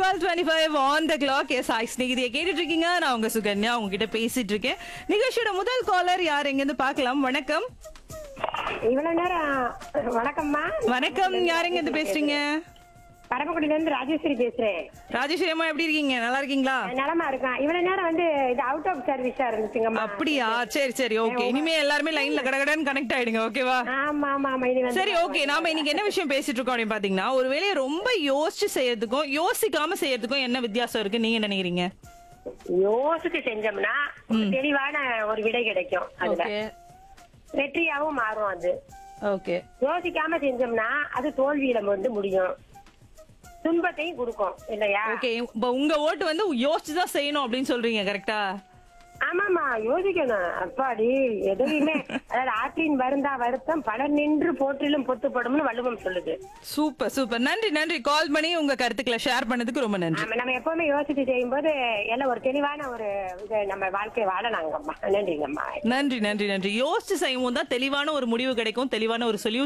twelve twenty five on the clock எஸ் ஐ ஸ்நேகிதியை கேட்டுட்டு இருக்கீங்க நான் உங்க சுகன்யா உங்ககிட்ட பேசிட்டு இருக்கேன் நிகழ்ச்சியோட முதல் காலர் யார் எங்கிருந்து பார்க்கலாம் வணக்கம் இவ்வளவு நேரம் வணக்கம்மா வணக்கம் யார் எங்கிருந்து பேசுறீங்க பரமக்குடியில இருந்து ராஜேஸ்வரி பேசுறேன் ராஜேஸ்வரி அம்மா எப்படி இருக்கீங்க நல்லா இருக்கீங்களா நலமா இருக்கேன் இவ்வளவு நேரம் வந்து இது அவுட் ஆஃப் சர்வீஸா இருந்துச்சுங்கம்மா அப்படியா சரி சரி ஓகே இனிமே எல்லாருமே லைன்ல கடகடன்னு கனெக்ட் ஆயிடுங்க ஓகேவா ஆமா ஆமா ஆமா இனி வந்து சரி ஓகே நாம இன்னைக்கு என்ன விஷயம் பேசிட்டு இருக்கோம் அப்படின்னு பாத்தீங்கன்னா ஒரு வேலையை ரொம்ப யோசிச்சு செய்யறதுக்கும் யோசிக்காம செய்யறதுக்கும் என்ன வித்தியாசம் இருக்கு நீங்க என்ன நினைக்கிறீங்க யோசிச்சு செஞ்சோம்னா ஒரு தெளிவான ஒரு விடை கிடைக்கும் அதுல ஓகே வெற்றியாவும் மாறும் அது ஓகே யோசிக்காம செஞ்சோம்னா அது தோல்வியில வந்து முடியும் துன்பத்தையும் கொடுக்கும் இல்லையா ஓகே இப்போ உங்க ஓட்டு வந்து யோசிச்சு தான் செய்யணும் அப்படின்னு சொல்றீங்க கரெக்டா ஆமாமா யோசிக்கணும் அப்பாடி எதையுமே அதாவது ஆற்றின் வருந்தா வருத்தம் பலர் நின்று போற்றிலும் பொத்துப்படும்னு வள்ளுவம் சொல்லுது சூப்பர் சூப்பர் நன்றி நன்றி கால் பண்ணி உங்க கருத்துக்களை ஷேர் பண்ணதுக்கு ரொம்ப நன்றி ஆமா நம்ம எப்பவுமே யோசிச்சு செய்யும்போது எல்லாம் ஒரு தெளிவான ஒரு இது நம்ம வாழ்க்கையை வாழலாங்கம்மா நன்றிங்கம்மா நன்றி நன்றி நன்றி யோசிச்சு செய்யும் தான் தெளிவான ஒரு முடிவு கிடைக்கும் தெளிவான ஒரு சொல்யூஷன்